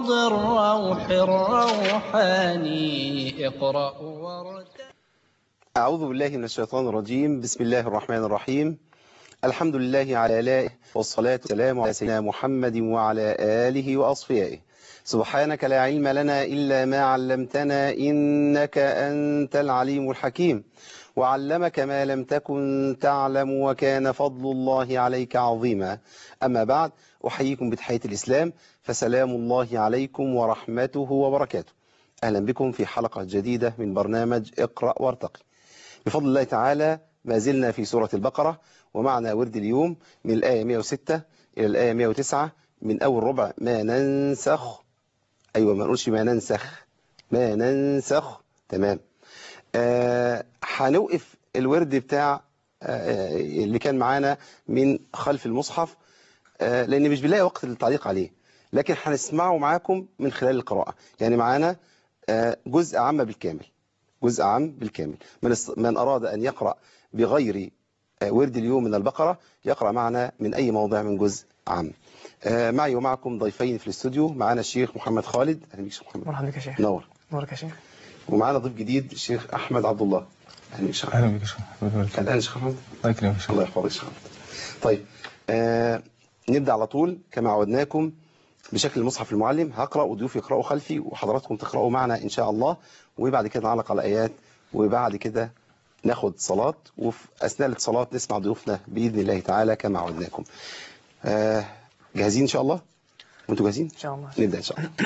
روض الروح الروحاني اقرأ وارتقي أعوذ بالله من الشيطان الرجيم بسم الله الرحمن الرحيم الحمد لله على آلائه والصلاة والسلام على سيدنا محمد وعلى آله وأصفيائه سبحانك لا علم لنا إلا ما علمتنا إنك أنت العليم الحكيم وعلمك ما لم تكن تعلم وكان فضل الله عليك عظيما أما بعد أحييكم بتحية الإسلام فسلام الله عليكم ورحمته وبركاته أهلا بكم في حلقة جديدة من برنامج اقرأ وارتقي بفضل الله تعالى ما زلنا في سورة البقرة ومعنا ورد اليوم من الآية 106 إلى الآية 109 من أول ربع ما ننسخ أيوة ما نقولش ما ننسخ ما ننسخ تمام آه هنوقف الورد بتاع آه اللي كان معانا من خلف المصحف آه لأن مش بنلاقي وقت للتعليق عليه لكن هنسمعه معاكم من خلال القراءة يعني معانا آه جزء عام بالكامل جزء عام بالكامل من, است... من أراد أن يقرأ بغير آه ورد اليوم من البقرة يقرأ معنا من أي موضع من جزء عام آه معي ومعكم ضيفين في الاستوديو معنا الشيخ محمد خالد أهلا بك شيخ محمد مرحبا بك يا شيخ نور نورك يا شيخ ومعنا ضيف جديد الشيخ أحمد عبد الله أهلا بك شيخ اهلا بك يا شيخ الآن شيخ أحمد الله يكرمك يا شيخ الله يحفظك شيخ أحمد طيب آه نبدأ على طول كما عودناكم بشكل المصحف المعلم هقرأ وضيوفي يقرأوا خلفي وحضراتكم تقرأوا معنا إن شاء الله وبعد كده نعلق على الآيات وبعد كده ناخد صلاة وفي أثناء الصلاة نسمع ضيوفنا بإذن الله تعالى كما عودناكم آه جاهزين إن شاء الله وانتوا جاهزين إن شاء الله نبدأ إن شاء الله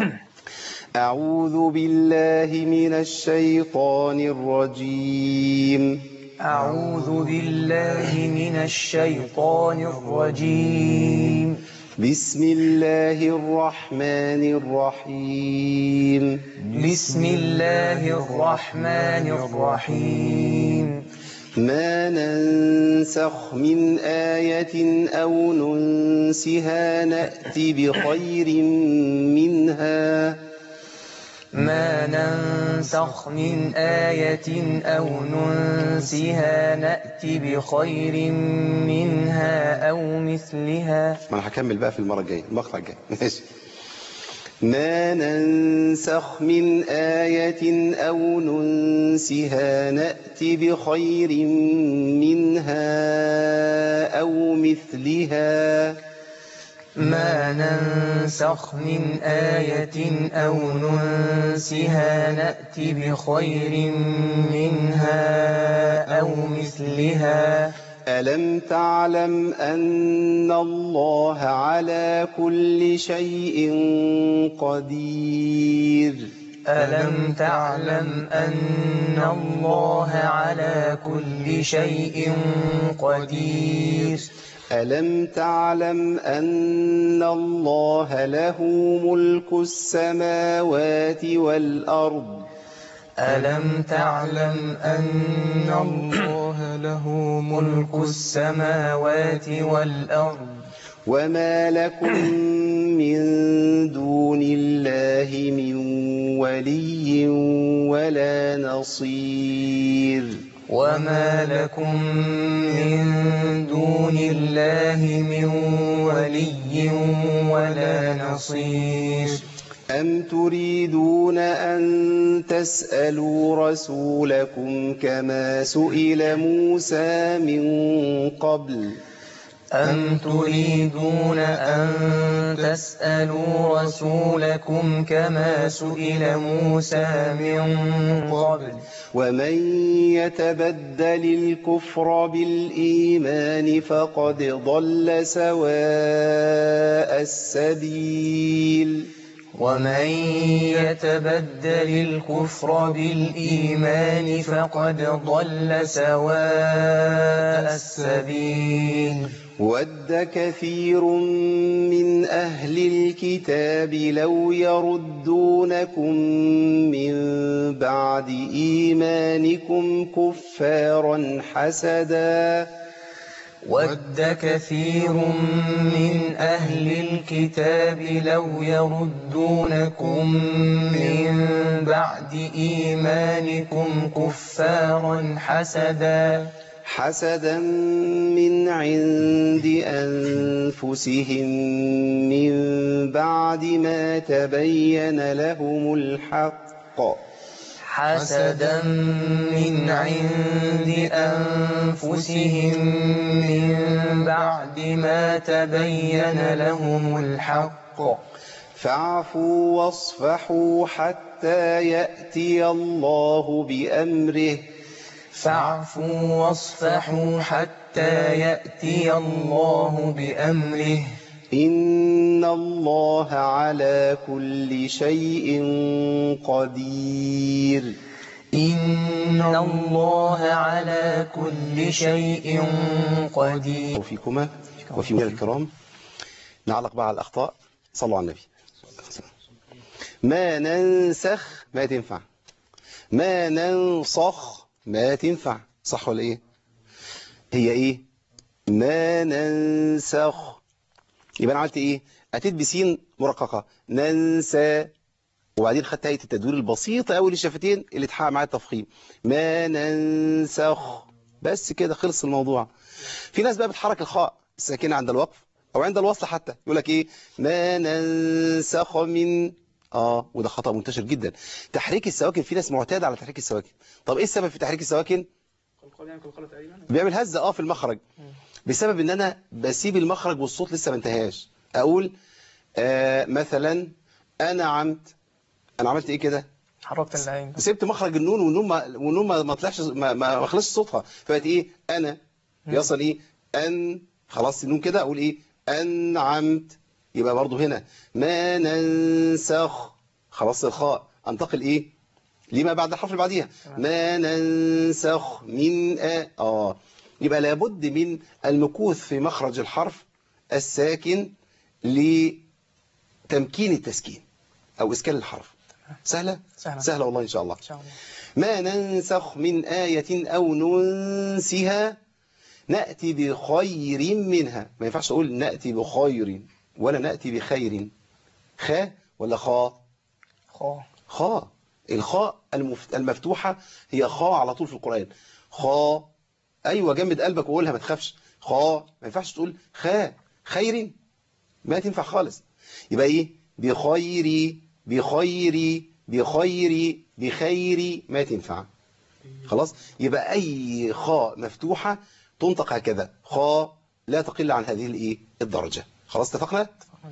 أعوذ بالله من الشيطان الرجيم أعوذ بالله من الشيطان الرجيم بسم الله الرحمن الرحيم بسم الله الرحمن الرحيم ما ننسخ من آية أو ننسها نأت بخير منها ما ننسخ من آية أو ننسها نأتي بخير منها أو مثلها ما أنا هكمل بقى في المرة الجاية المقطع الجاي ماشي ما ننسخ من آية أو ننسها نأت بخير منها أو مثلها ما ننسخ من آية أو ننسها نأتي بخير منها أو مثلها ألم تعلم أن الله على كل شيء قدير ألم تعلم أن الله على كل شيء قدير ألم تعلم أن الله له ملك السماوات والأرض ألم تعلم أن الله له ملك السماوات والأرض وما لكم من دون الله من ولي ولا نصير وما لكم من دون الله من ولي ولا نصير أم تريدون أن تسألوا رسولكم كما سئل موسى من قبل أم تريدون أن تسألوا رسولكم كما سئل موسى من قبل ومن يتبدل الكفر بالإيمان فقد ضل سواء السبيل ومن يتبدل الكفر بالإيمان فقد ضل سواء السبيل ود كثير من أهل الكتاب لو يردونكم من بعد إيمانكم كفارا حسدا ود كثير من أهل الكتاب لو يردونكم من بعد إيمانكم كفارا حسدا حسدا من عند أنفسهم من بعد ما تبين لهم الحق حسدا من عند أنفسهم من بعد ما تبين لهم الحق فاعفوا واصفحوا حتى يأتي الله بأمره فاعفوا واصفحوا حتى يأتي الله بأمره إن الله على كل شيء قدير إن الله على كل شيء قدير وفيكما وفي مجال الكرام نعلق بقى على الأخطاء صلوا على النبي ما ننسخ ما تنفع ما ننصخ ما تنفع صح ولا ايه هي ايه ما ننسخ يبقى انا عملت ايه اتيت بسين مرققه ننسى وبعدين خدت هيئه التدوير البسيطه قوي للشفتين اللي اتحقق معايا التفخيم ما ننسخ بس كده خلص الموضوع في ناس بقى بتحرك الخاء الساكنه عند الوقف او عند الوصل حتى يقول لك ايه ما ننسخ من اه وده خطأ منتشر جدا تحريك السواكن في ناس معتاده على تحريك السواكن طب ايه السبب في تحريك السواكن بيعمل هزه اه في المخرج بسبب ان انا بسيب المخرج والصوت لسه ما انتهاش اقول آه مثلا انا عمت انا عملت ايه كده حركت العين سبت مخرج النون والنون ما والنون ما, ما طلعش ما, ما ما خلصش صوتها فبقت ايه انا بيصل ايه ان خلاص النون كده اقول ايه انعمت يبقى برضو هنا ما ننسخ خلاص الخاء انتقل ايه لما بعد الحرف اللي بعديها ما ننسخ من آ اه يبقى لابد من المكوث في مخرج الحرف الساكن لتمكين التسكين او اسكان الحرف سهله سهلة. سهله والله ان شاء الله إن شاء الله ما ننسخ من آية أو ننسها نأتي بخير منها ما ينفعش أقول نأتي بخير ولا نأتي بخير خا ولا خا خا خا الخاء المف- المفتوحة هي خا على طول في القرآن خا أيوة جمد قلبك وقولها ما تخافش خا ما ينفعش تقول خا خير ما تنفع خالص يبقى إيه بخير بخير بخير بخير ما تنفع خلاص يبقى أي خاء مفتوحة تنطق هكذا خاء لا تقل عن هذه الإيه الدرجة خلاص اتفقنا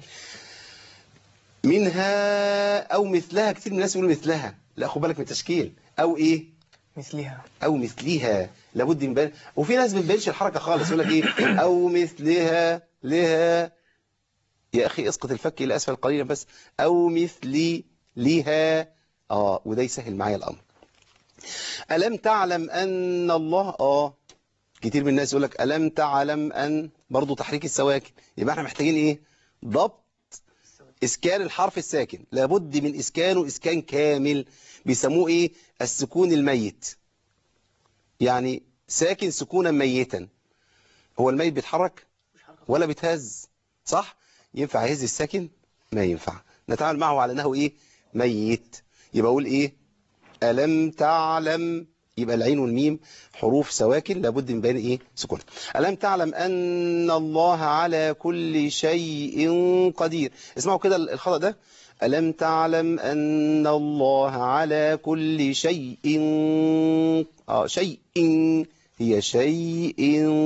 منها أو مثلها كتير من الناس يقولوا مثلها لا خد بالك من التشكيل أو إيه مثلها أو مثلها لابد من بيان وفي ناس ما بتبينش الحركة خالص يقول لك إيه أو مثلها لها يا أخي اسقط الفك إلى أسفل قليلا بس أو مثلي لها آه وده يسهل معايا الأمر ألم تعلم أن الله آه كتير من الناس يقول لك ألم تعلم أن برضو تحريك السواكن يبقى احنا محتاجين إيه ضبط إسكان الحرف الساكن لابد من إسكانه إسكان كامل بيسموه إيه السكون الميت يعني ساكن سكونا ميتا هو الميت بيتحرك ولا بيتهز صح ينفع يهز الساكن ما ينفع نتعامل معه على انه ايه ميت يبقى اقول ايه ألم تعلم يبقى العين والميم حروف سواكن لابد من بين ايه سكون ألم تعلم أن الله على كل شيء قدير اسمعوا كده الخطأ ده ألم تعلم أن الله على كل شيء آه شيء هي شيء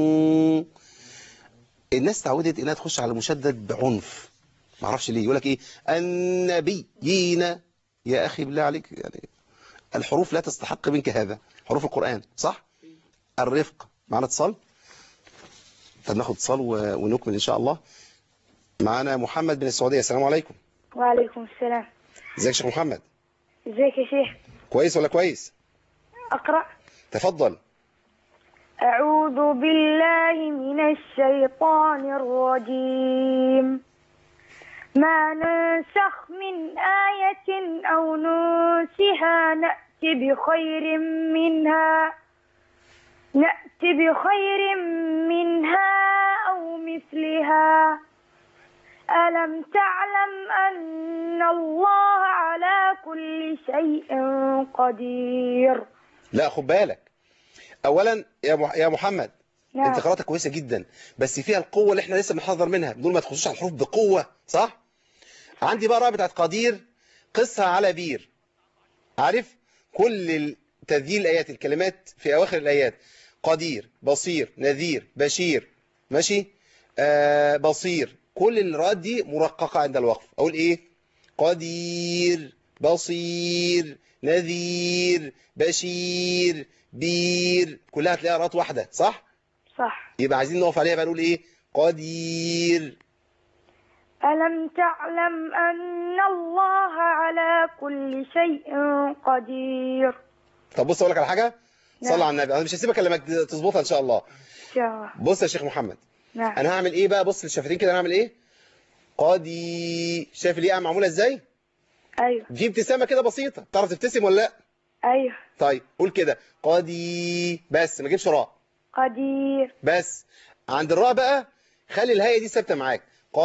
الناس تعودت انها تخش على المشدد بعنف ما اعرفش ليه يقول لك ايه النبيين يا اخي بالله عليك يعني الحروف لا تستحق منك هذا حروف القرآن صح الرفق معنا اتصال طب ناخد اتصال و- ونكمل ان شاء الله معنا محمد من السعودية السلام عليكم وعليكم السلام ازيك يا شيخ محمد ازيك يا شيخ كويس ولا كويس اقرا تفضل اعوذ بالله من الشيطان الرجيم ما ننسخ من آية أو ننسها نأتي بخير منها نأتي بخير منها أو مثلها ألم تعلم أن الله على كل شيء قدير لا خد بالك اولا يا مح- يا محمد نعم انت قراءتك كويسه جدا بس فيها القوه اللي احنا لسه بنحذر منها بدون ما تخشوش على الحروف بقوه صح عندي بقى رأي بتاعت قدير قصها على بير عارف كل تذييل الايات الكلمات في اواخر الايات قدير بصير نذير بشير ماشي آه بصير كل الراءات دي مرققه عند الوقف اقول ايه قدير بصير نذير بشير بير كلها هتلاقيها راءات واحده صح صح يبقى عايزين نقف عليها بقى نقول ايه قدير ألم تعلم أن الله على كل شيء قدير طب بص اقول لك على حاجه نعم. صلى على النبي انا مش هسيبك الا لما تظبطها ان شاء الله شاء بص يا شيخ محمد نعم انا هعمل ايه بقى بص للشفتين كده انا هعمل ايه قدي شايف الياء معموله ازاي أيوه في ابتسامه كده بسيطه تعرف تبتسم ولا لا أيوه طيب قول كده قدي بس ما تجيبش راء قدير بس عند الراء بقى خلي الهيئه دي ثابته معاك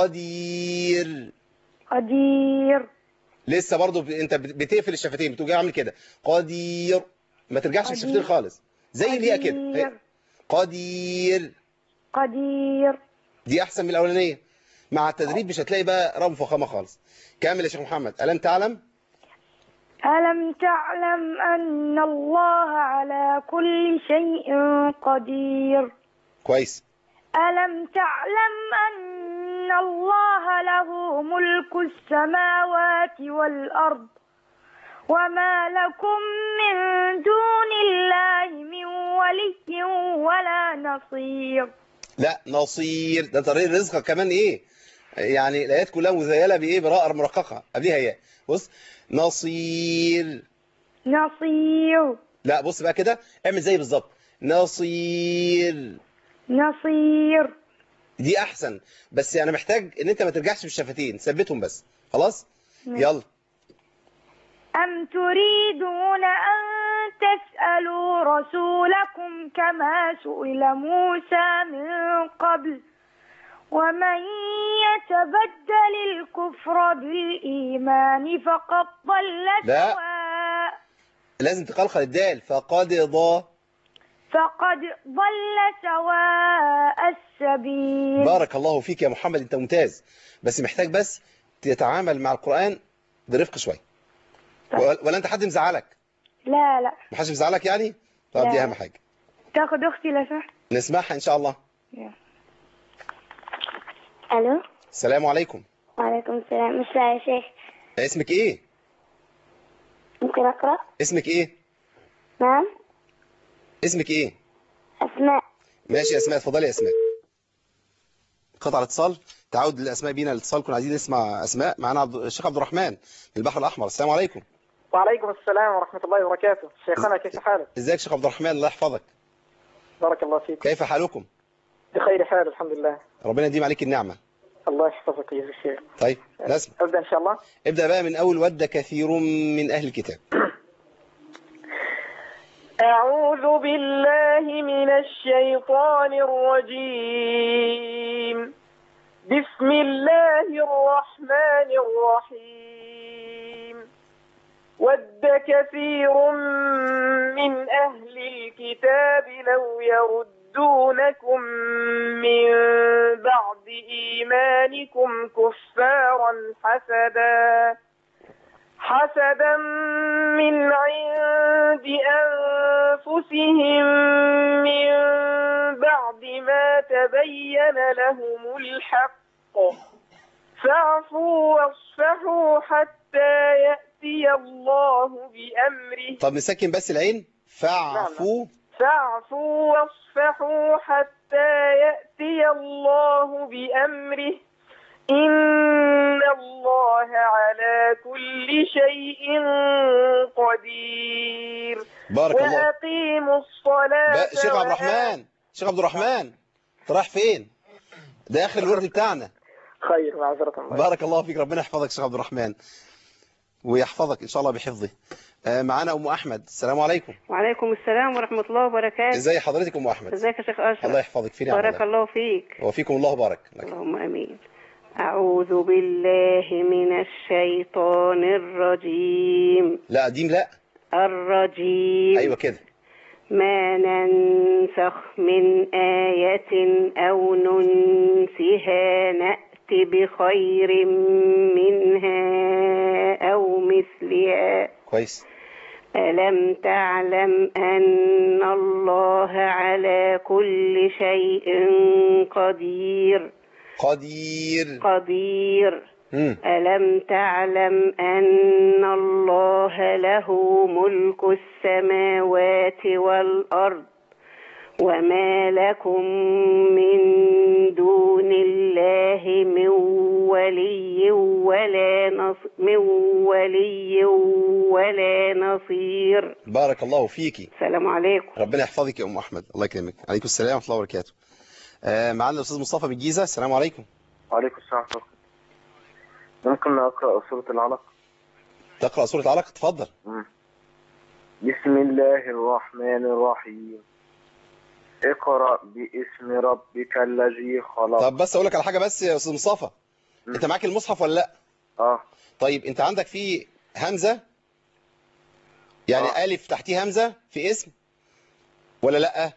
قدير قدير لسه برضو ب- انت بت- بتقفل الشفتين بتقوم جاي عامل كده قدير ما ترجعش قدير. الشفتين خالص زي الياء كده هي. قدير قدير قدير دي احسن من الاولانيه مع التدريب مش هتلاقي بقى رم فخامه خالص كامل يا شيخ محمد الم تعلم ألم تعلم أن الله على كل شيء قدير كويس ألم تعلم أن الله له ملك السماوات والأرض وما لكم من دون الله من ولي ولا نصير لا نصير ده طريق رزقك كمان ايه يعني الايات كلها مزيله بايه براء مرققه قبليها ياء بص نصير نصير لا بص بقى كده اعمل زي بالظبط نصير نصير دي احسن بس انا محتاج ان انت ما ترجعش بالشفتين ثبتهم بس خلاص ماشي. يلا أم تريدون أن تسألوا رسولكم كما سئل موسى من قبل ومن يتبدل الكفر بالإيمان فقد ضل لا. سواء لازم تقلقل الدال فقد ضا فقد ضل سواء السبيل بارك الله فيك يا محمد انت ممتاز بس محتاج بس تتعامل مع القرآن برفق شويه ولا ولا انت حد مزعلك لا لا ما حدش مزعلك يعني طب دي لا. اهم حاجه تاخد أختي لو سمحت نسمعها ان شاء الله ألو السلام عليكم وعليكم السلام مش يا شيخ اسمك ايه ممكن أقرأ اسمك ايه نعم اسمك ايه أسماء ماشي يا اسماء اتفضلي يا اسماء قطع الاتصال تعود للاسماء بينا الاتصال كنا عايزين نسمع اسماء معانا عبد الشيخ عبد الرحمن من البحر الاحمر السلام عليكم وعليكم السلام ورحمة الله وبركاته شيخنا كيف حالك ازيك يا شيخ عبد الرحمن الله يحفظك بارك الله فيك كيف حالكم بخير حال الحمد لله ربنا يديم عليك النعمه الله يحفظك يا الشيخ طيب نسمع أبدأ إن شاء الله ابدا بقى من اول ود كثير من اهل الكتاب أعوذ بالله من الشيطان الرجيم بسم الله الرحمن الرحيم ود كثير من أهل الكتاب لو يردونكم من بعد إيمانكم كفارا حسدا حسدا من عند أنفسهم من بعد ما تبين لهم الحق فاعفوا واصفحوا حتى يأتي الله بأمره طب نسكن بس العين فاعفوا فاعفوا واصفحوا حتى يأتي الله بأمره إن الله على كل شيء قدير بارك الله وأقيموا الصلاة بقى شيخ عبد وآتوا- الرحمن شيخ عبد الرحمن انت رايح فين ده اخر الورد بتاعنا خير معذرة الله بارك الله فيك ربنا يحفظك شيخ عبد الرحمن ويحفظك ان شاء الله بحفظه آه، معانا ام احمد السلام عليكم وعليكم السلام ورحمة الله وبركاته ازي حضرتك ام احمد ازيك يا شيخ أشرف الله يحفظك في نعم بارك الله الله فيك وفيكم الله بارك لك. اللهم أمين أعوذ بالله من الشيطان الرجيم لا ديم لا الرجيم ايوه كده ما ننسخ من آية أو ننسها نأت بخير منها أو مثلها كويس ألم تعلم أن الله على كل شيء قدير قدير قدير مم. ألم تعلم أن الله له ملك السماوات والأرض وما لكم من دون الله من ولي ولا نص من ولي ولا نصير بارك الله فيكي السلام عليكم ربنا يحفظك يا ام احمد الله يكرمك عليكم السلام ورحمه الله وبركاته آه معانا الاستاذ مصطفى من الجيزه السلام عليكم وعليكم السلام ورحمة الله ممكن أقرأ سورة العلق تقرا سوره العلق اتفضل مم. بسم الله الرحمن الرحيم اقرأ باسم ربك الذي خلق طب بس اقول لك على حاجه بس يا استاذ مصطفى مم. انت معاك المصحف ولا لا اه طيب انت عندك فيه همزه يعني آه. الف تحتيه همزه في اسم ولا لا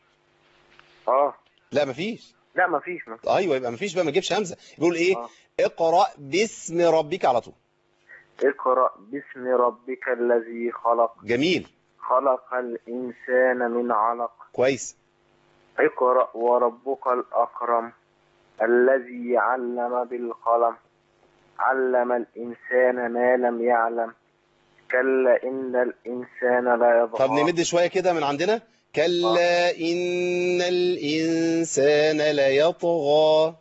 اه لا مفيش لا مفيش مفيش. ايوه يبقى مفيش بقى ما تجيبش همزه يقول ايه آه. اقرا باسم ربك على طول اقرأ باسم ربك الذي خلق جميل خلق الإنسان من علق كويس اقرأ وربك الأكرم الذي علم بالقلم علم الإنسان ما لم يعلم كلا إن الإنسان لا يضغى طب نمد شويه كده من عندنا كلا ان الانسان ليطغى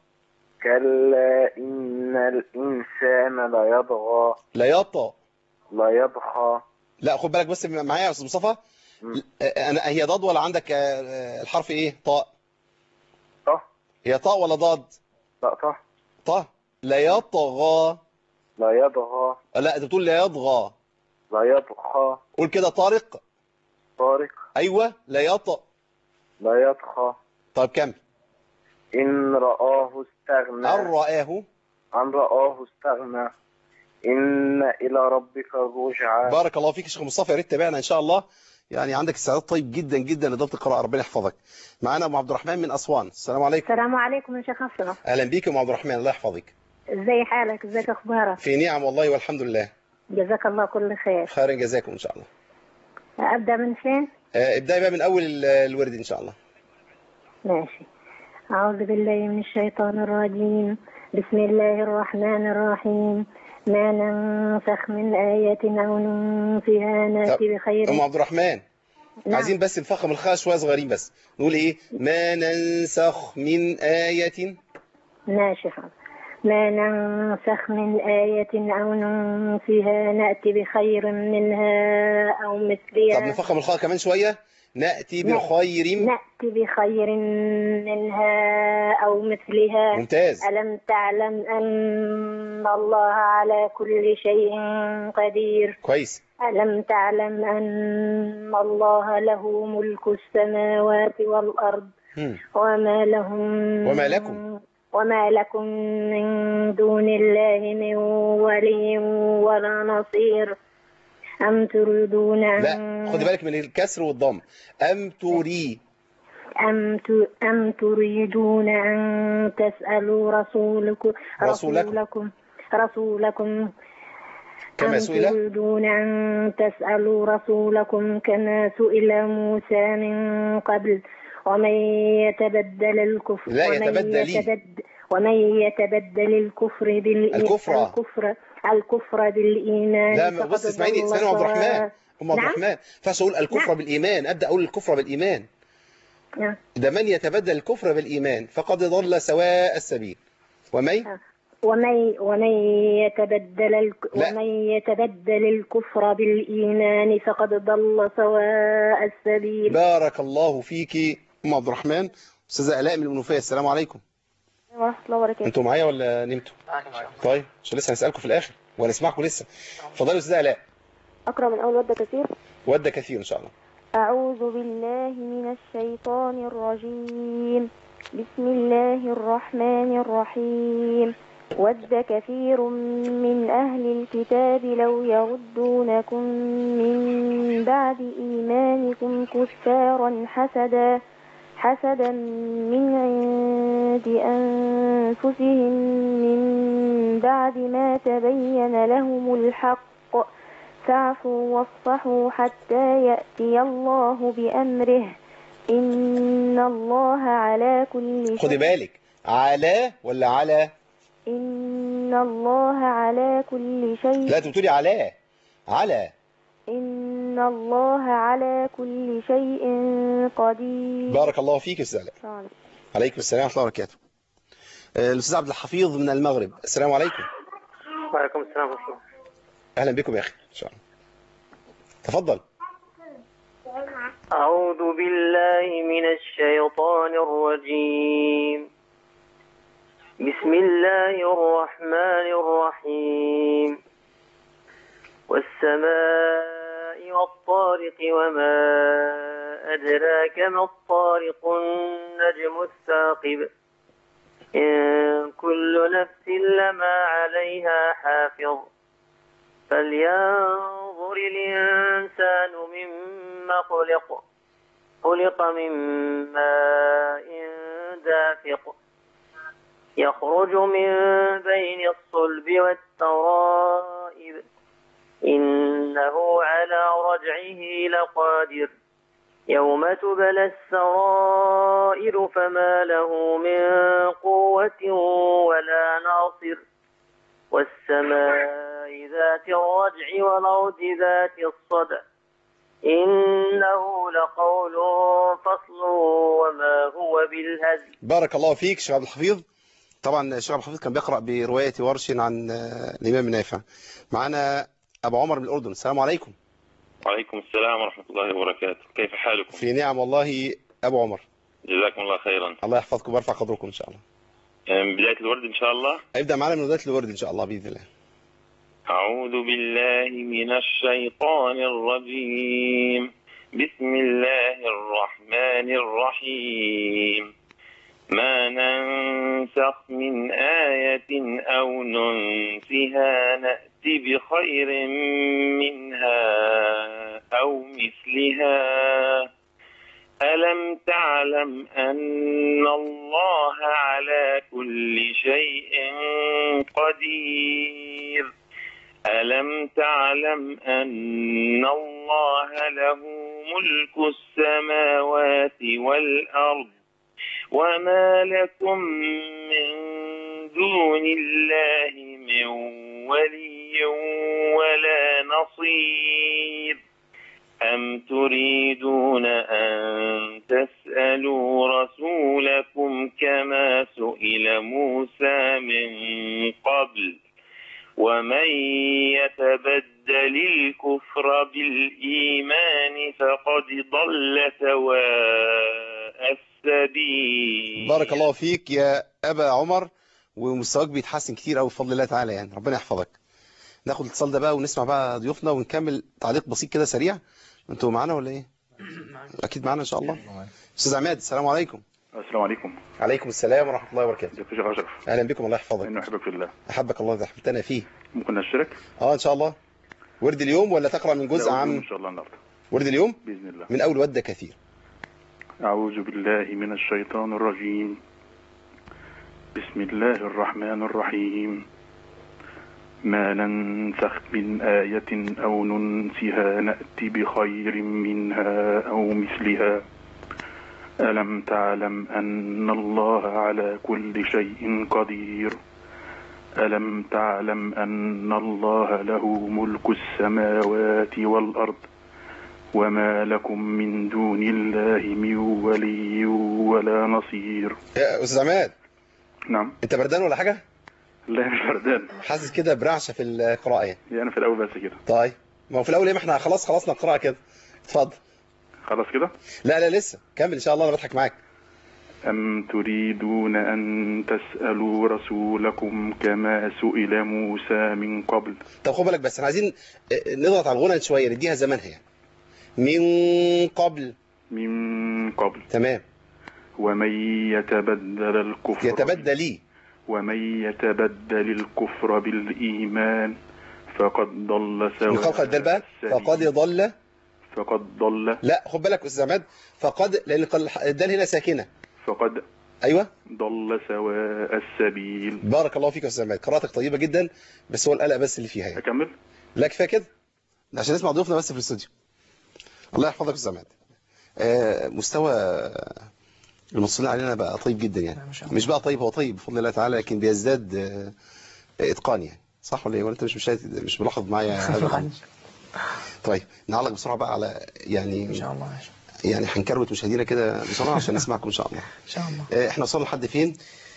كلا إن الإنسان لا يضغى ليطغى لا يضحى لا خد بالك بس معايا يا استاذ مصطفى مم. انا هي ضاد ولا عندك آه، آه، الحرف ايه طاء طه هي طاء ولا ضاد لا طه طاء لا يطغى لا يضغى لا انت بتقول لا يطغى لا يضحى قول كده طارق طارق ايوه لا يط لا يضحى طيب كمل إن رآه استغنى ان رآه عن رآه استغنى إن إلى ربك الرجعى بارك الله فيك يا شيخ مصطفى يا ريت تابعنا ان شاء الله يعني عندك استعداد طيب جدا جدا لضبط القراءه ربنا يحفظك معانا ابو عبد الرحمن من اسوان السلام عليكم السلام عليكم يا شيخ أشرف اهلا بيك يا ام عبد الرحمن الله يحفظك ازي حالك ازيك اخبارك في نعم والله والحمد لله جزاك الله كل خير خيرا جزاكم ان شاء الله ابدا من فين آه، ابداي بقى من اول ال- الورد ان شاء الله ماشي اعوذ بالله من الشيطان الرجيم بسم الله الرحمن الرحيم ما ننسخ من آية أو ننسها نأتي بخير ام عبد الرحمن نعم. عايزين بس نفخم الخاء شويه صغيرين بس نقول ايه ما ننسخ من آية ماشي حاضر ما ننسخ من آية أو ننسها نأتي بخير منها أو طب مثلها نفخم الخاء كمان شويه نأتي نعم. بخير نأتي بخير منها أو مثلها ممتاز ألم تعلم أن الله على كل شيء قدير كويس ألم تعلم أن الله له ملك السماوات والأرض مم. وما لهم وما لكم؟ وما لكم من دون الله من ولي ولا نصير أم تريدون أن لا خدي بالك من الكسر والضم ام تري أم ت- أم تريدون أن تسألوا رسولكم رسولكم. رسولكم رسولكم كما أم سئل تريدون أن تسألوا رسولكم كما سئل موسى من قبل ومن يتبدل الكفر لا، ومن يتبدل. يتبد ومن يتبدل الكفر بالإيمان الكفر. الكفر الكفر بالإيمان لا فقد بص اسمعيني ضل اسمعيني يا عبد الرحمن سواء- ام عبد نعم. الرحمن فاش اقول الكفر نعم. بالايمان ابدا اقول الكفر بالايمان نعم. ده من يتبدل الكفر بالايمان فقد ضل سواء السبيل ومن ومن ومن يتبدل الك... لا. ومن يتبدل الكفر بالإيمان فقد ضل سواء السبيل بارك الله فيك ام عبد الرحمن استاذه الاء من المنوفيه السلام عليكم ورحمة الله وبركاته انتوا معايا ولا نمتوا طيب عشان لسه هنسالكم في الاخر وهنسمعكم لسه اتفضلوا يا استاذه الاء أقرأ من أول ودة كثير ود كثير ان شاء الله أعوذ بالله من الشيطان الرجيم بسم الله الرحمن الرحيم ود كثير من أهل الكتاب لو يردونكم من بعد إيمانكم كفارا حسدا حسدا من عند أنفسهم من بعد ما تبين لهم الحق فاعفوا واصفحوا حتى يأتي الله بأمره إن الله على كل خدي شيء بالك على ولا على إن الله على كل شيء لا انت بتقولي على على إن الله على كل شيء قدير بارك الله فيك يا استاذ علاء شكراً. عليكم السلام ورحمه الله وبركاته آه، الاستاذ عبد الحفيظ من المغرب السلام عليكم وعليكم السلام ورحمة الله اهلا بكم يا اخي ان شاء الله تفضل أعوذ بالله من الشيطان الرجيم بسم الله الرحمن الرحيم والسماء والطارق وما أدراك ما الطارق النجم الثاقب إن كل نفس لما عليها حافظ فلينظر الإنسان مما خلق خلق من ماء دافق يخرج من بين الصلب والترائب إنه على رجعه لقادر يوم تبلى السرائر فما له من قوة ولا ناصر والسماء ذات الرجع والأرض ذات الصدع إنه لقول فصل وما هو بالهزل بارك الله فيك شيخ عبد الحفيظ طبعا الشيخ عبد الحفيظ كان بيقرأ برواية ورش عن آه، الإمام نافع معنا أبو عمر من الأردن السلام عليكم وعليكم السلام ورحمة الله وبركاته كيف حالكم في نعم والله أبو عمر جزاكم الله خيرا الله يحفظكم ويرفع قدركم إن شاء الله من بداية الورد إن شاء الله ابدأ معنا من بداية الورد إن شاء الله بإذن الله أعوذ بالله من الشيطان الرجيم بسم الله الرحمن الرحيم ما ننسخ من آية أو ننسها نأت بخير منها أو مثلها ألم تعلم أن الله على كل شيء قدير ألم تعلم أن الله له ملك السماوات والأرض وما لكم من دون الله من ولي ولا نصير أم تريدون أن تسألوا رسولكم كما سئل موسى من قبل ومن يتبدل الكفر بالإيمان فقد ضل سواء السبيل بارك الله فيك يا أبا عمر ومستواك بيتحسن كتير قوي بفضل الله تعالى يعني ربنا يحفظك ناخد الاتصال ده بقى ونسمع بقى ضيوفنا ونكمل تعليق بسيط كده سريع انتوا معانا ولا ايه اكيد معانا ان شاء الله استاذ عماد السلام عليكم السلام عليكم عليكم السلام ورحمه الله وبركاته ازيك يا شيخ اشرف اهلا بكم الله يحفظك انه احبك في الله احبك الله اذا حبيتنا فيه ممكن نشترك اه ان شاء الله ورد اليوم ولا تقرا من جزء لا، عام ان شاء الله النهارده ورد اليوم باذن الله من اول ود كثير اعوذ بالله من الشيطان الرجيم بسم الله الرحمن الرحيم ما ننسخ من آية أو ننسها نأتي بخير منها أو مثلها ألم تعلم أن الله على كل شيء قدير ألم تعلم أن الله له ملك السماوات والأرض وما لكم من دون الله من ولي ولا نصير يا استاذ عماد نعم انت بردان ولا حاجه لا مش بردان حاسس كده برعشه في القراءه يعني يعني في الأول بس كده طيب ما هو في الاول ايه ما احنا خلاص خلصنا القراءه كده اتفضل خلاص كده لا لا لسه كمل ان شاء الله انا بضحك معاك أم تريدون أن تسألوا رسولكم كما سئل موسى من قبل طب خد بالك بس احنا عايزين اه، نضغط على الغنى شويه نديها زمانها يعني من قبل من قبل تمام ومن يتبدل الكفر يتبدل لي ومن يتبدل الكفر بالإيمان فقد ضل سواء نقاط الدال بقى السبيل. فقد ضل فقد ضل لا خد بالك يا استاذ عماد فقد لان قل- الدال هنا ساكنه فقد ايوه ضل سواء السبيل بارك الله فيك يا استاذ عماد قراءتك طيبه جدا بس هو القلق بس اللي فيها يعني أكمل لا كفايه كده ده عشان نسمع ضيوفنا بس في الاستوديو الله يحفظك يا استاذ عماد آه، مستوى المصلين علينا بقى طيب جدا يعني ما شاء الله. مش بقى طيب هو طيب بفضل الله تعالى لكن بيزداد آه، اتقان يعني صح ولا ايه ولا انت مش مش مش ملاحظ معايا هذا الأمر؟ طيب نعلق بسرعه بقى على يعني ان شاء الله ماشي. يعني هنكروت مشاهدينا كده بسرعه عشان نسمعكم ان شاء الله ان شاء الله آه، احنا وصلنا لحد فين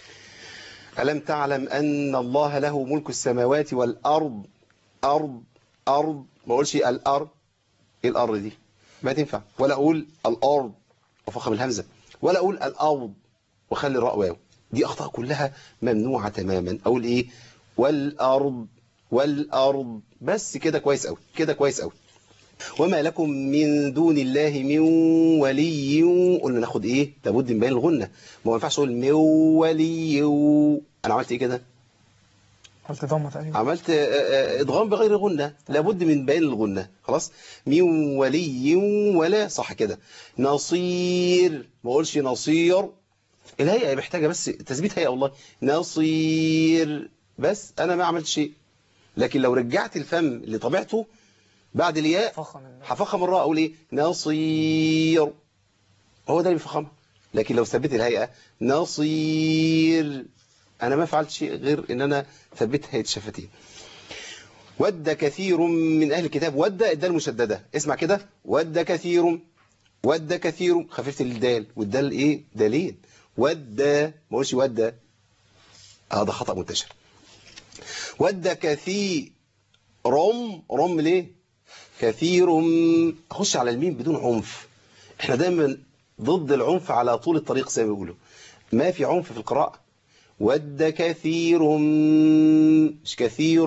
ألم تعلم أن الله له ملك السماوات والأرض أرض أرض ما أقولش الأرض إيه الأرض دي ما تنفع ولا أقول الأرض وفخم الهمزة ولا أقول الأرض وخلي الراء واو دي أخطاء كلها ممنوعة تماما أقول إيه والأرض والأرض بس كده كويس أوي كده كويس أوي وما لكم من دون الله من ولي قلنا ناخد ايه لابد من بين الغنة ما هو ينفعش اقول من ولي انا عملت ايه كده قلت ضمه تقريبا عملت آه، آه، ادغام بغير غنة لابد من بين الغنة خلاص من ولي ولا صح كده نصير ما اقولش نصير الهيئة محتاجة بس تثبيت هيئة والله نصير بس انا ما عملت شيء لكن لو رجعت الفم لطبيعته بعد الياء فخم الله. هفخم الراء اقول ايه نصير هو ده اللي بيفخمها لكن لو ثبت الهيئة نصير انا ما فعلت شيء غير ان انا ثبت هيئة الشفتين ود كثير من اهل الكتاب ود الدال المشددة اسمع كده ود كثير ود كثير خففت الدال والدال ايه دالين ود ما اقولش ود هذا خطأ منتشر ود كثير رم رم ليه كثير اخش على الميم بدون عنف احنا دايما ضد العنف على طول الطريق زي ما بيقولوا ما في عنف في القراءة ود كثير مش كثير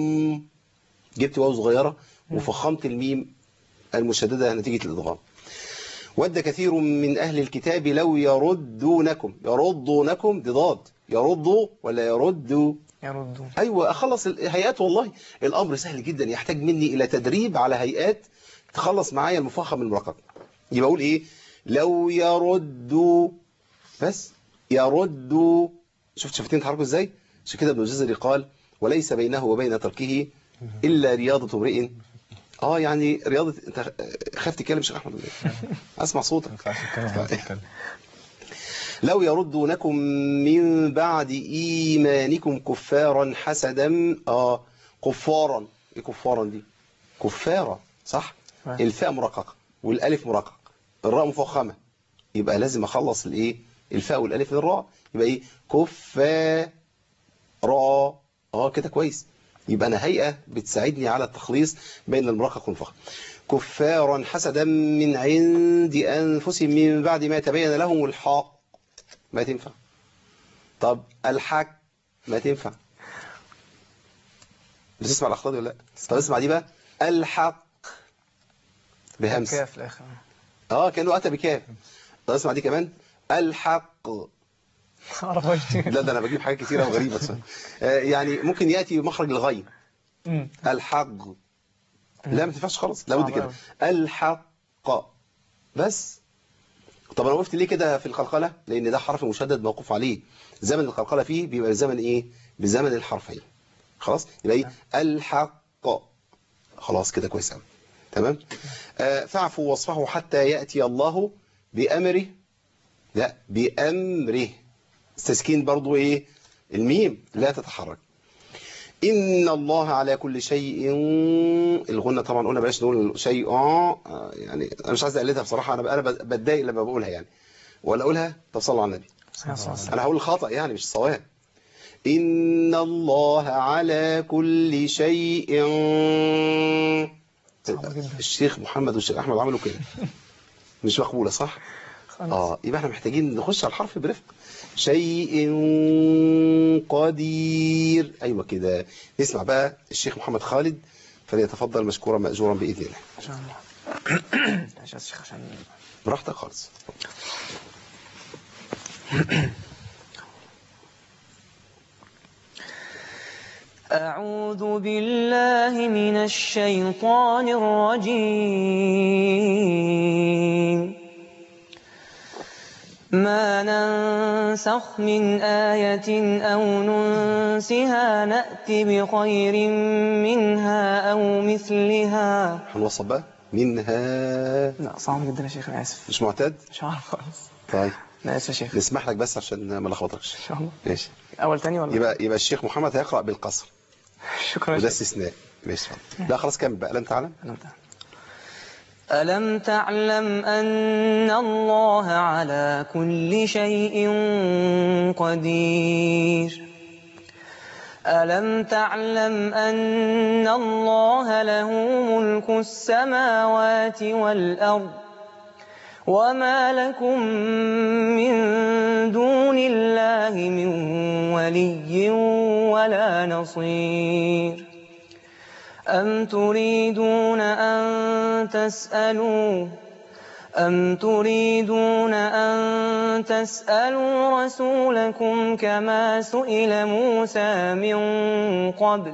جبت واو صغيرة وفخمت الميم المشددة نتيجة الإضغام ود كثير من أهل الكتاب لو يردونكم يردونكم دي ضاد يردوا ولا يردوا يردوا أيوة أخلص الهيئات والله الأمر سهل جدا يحتاج مني إلى تدريب على هيئات تخلص معايا المفخم المرقق يبقى أقول إيه لو يردوا بس يردوا شفت شفتين تحركوا إزاي عشان كده ابن الجزري قال وليس بينه وبين تركه إلا رياضة امرئ اه يعني رياضة انت خاف تتكلم شيخ احمد ولا إيه؟ اسمع صوتك لو يردونكم من بعد إيمانكم كفارا حسدا آه كفارا إيه كفارا دي كفارا صح فاهم. الفاء مرققة والألف مرقق الراء مفخمة يبقى لازم أخلص الإيه الفاء والألف من الراء يبقى إيه كفارا آه كده كويس يبقى أنا هيئة بتساعدني على التخليص بين المرقق والمفخم كفارا حسدا من عند أنفسهم من بعد ما تبين لهم الحق ما تنفع طب الحق ما تنفع بتسمع الأخطاء دي ولا لا طب اسمع دي بقى الحق بهمس كاف في الاخر اه كأنه أتى بكاف طب اسمع دي كمان الحق عرفت لا ده أنا بجيب حاجات كتيرة وغريبة بصراحة. آه يعني ممكن يأتي مخرج الغين أمم. الحق لا ما تنفعش خالص لابد صعب كده أوي. الحق بس طب انا وقفت ليه كده في القلقله لان ده حرف مشدد موقوف عليه زمن القلقله فيه بيبقى زمن ايه بزمن الحرفين خلاص يبقى ايه الحق خلاص كده كويس قوي تمام آه فاعفوا واصفحوا حتى ياتي الله بامره لا بامره التسكين برضو ايه الميم لا تتحرك إن الله على كل شيء الغنة طبعا قلنا بلاش نقول شيء آه يعني أنا مش عايز أقلدها بصراحة أنا أنا بتضايق لما بقولها يعني ولا أقولها طب صلوا على النبي أنا هقول الخطأ يعني مش الصواب إن الله على كل شيء صعب جدا. الشيخ محمد والشيخ أحمد عملوا كده مش مقبولة صح؟ خلاص اه يبقى احنا محتاجين نخش على الحرف برفق شيء قدير ايوه كده نسمع بقى الشيخ محمد خالد فليتفضل مشكورا ماجورا باذن الله ان شاء الله ماشي يا شيخ عشان براحتك خالص أعوذ بالله من الشيطان الرجيم ما ننسخ من آية أو ننسها نأت بخير منها أو مثلها هنوصل بقى منها لا صعب جدا يا شيخ انا اسف مش معتاد مش عارف خالص طيب انا اسف يا شيخ نسمح لك بس عشان ما لخبطكش ان شاء الله ماشي اول تاني ولا يبقى يبقى الشيخ محمد هيقرأ بالقصر شكرا يا وده شيخ استثناء ماشي اتفضل. لا خلاص كمل بقى لم تعلم أنا متأكد. ألم تعلم أن الله على كل شيء قدير ألم تعلم أن الله له ملك السماوات والأرض وما لكم من دون الله من ولي ولا نصير أم تريدون أن تسألوا أم تريدون أن تسألوا رسولكم كما سئل موسى من قبل